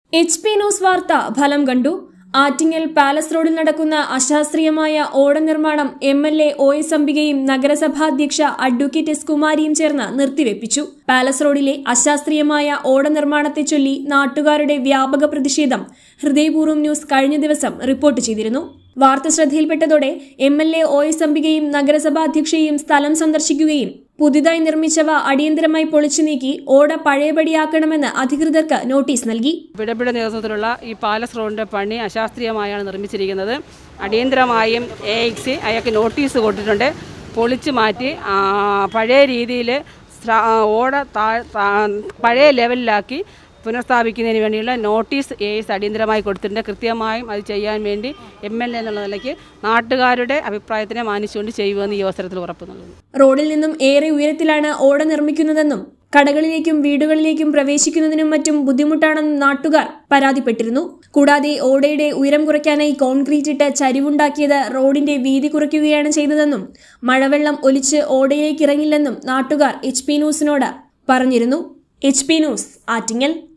H P news വാർത്ത ഫലം കണ്ടു ആറ്റിങ്ങൽ പാലസ് റോഡിൽ നടക്കുന്ന അശാസ്ത്രീയമായ ഓട നിർമ്മാണം M L A O S അംബികയും നഗരസഭാധ്യക്ഷ അഡ്വക്കേറ്റ് എസ് കുമാരിയും ചേർന്ന് നിർത്തിവെപ്പിച്ചു പാലസ് റോഡിലെ അശാസ്ത്രീയമായ ഓട നിർമ്മാണത്തെ ചൊല്ലി നാട്ടുകാരുടെ വ്യാപക പ്രതിഷേധം ഹൃദയപൂർവ്വം ന്യൂസ് കഴിഞ്ഞ ദിവസം റിപ്പോർട്ട് ചെയ്തിരുന്നു വാർത്ത ശ്രദ്ധയിൽപ്പെട്ടതോടെ M L A O S അംബികയും നഗരസഭാ അധ്യക്ഷയും സ്ഥലം സന്ദർശിക്കുകയും പുതിയതായി നിർമ്മിച്ചവ അടിയന്തരമായി പൊളിച്ചു നീക്കി ഓട പഴയപടിയാക്കണമെന്ന് അധികൃതർക്ക് നോട്ടീസ് നൽകി പിടപിട നേതൃത്വത്തിലുള്ള ഈ പാലസ് റോഡിൻ്റെ പണി അശാസ്ത്രീയമായാണ് നിർമ്മിച്ചിരിക്കുന്നത് അടിയന്തരമായും എ എക്സി അയാൾക്ക് നോട്ടീസ് കൊടുത്തിട്ടുണ്ട് പൊളിച്ചു മാറ്റി ആ, പഴയ രീതിയിൽ ഓട താ- താ- പഴയ ലെവലിലാക്കി പുനഃസ്ഥാപിക്കുന്നതിന് വേണ്ടിയുള്ള നോട്ടീസ് എ എസ് അടിയന്തരമായി കൊടുത്തിട്ടുണ്ട് കൃത്യമായും അത് ചെയ്യാൻ വേണ്ടി എം എൽ എ എന്നുള്ള നിലയ്ക്ക് നാട്ടുകാരുടെ അഭിപ്രായത്തിനെ മാനിച്ചുകൊണ്ട് ചെയ്യുമെന്ന് ഈ അവസരത്തിൽ ഉറപ്പ് നൽകുന്നു റോഡിൽ നിന്നും ഏറെ ഉയരത്തിലാണ് ഓട നിർമ്മിക്കുന്നതെന്നും കടകളിലേക്കും വീടുകളിലേക്കും പ്രവേശിക്കുന്നതിനും മറ്റും ബുദ്ധിമുട്ടാണെന്നും നാട്ടുകാർ പരാതിപ്പെട്ടിരുന്നു കൂടാതെ ഓടയുടെ ഉയരം കുറയ്ക്കാനായി കോൺക്രീറ്റ് ഇട്ട് ചരിവുണ്ടാക്കിയത് റോഡിന്റെ വീതി കുറയ്ക്കുകയാണ് ചെയ്തതെന്നും മഴവെള്ളം ഒലിച്ച് ഓടയിലേക്ക് ഇറങ്ങില്ലെന്നും നാട്ടുകാർ എച്ച് പി ന്യൂസിനോട് പറഞ്ഞിരുന്നു എച്ച് പി ന്യൂസ് ആറ്റിങ്ങൽ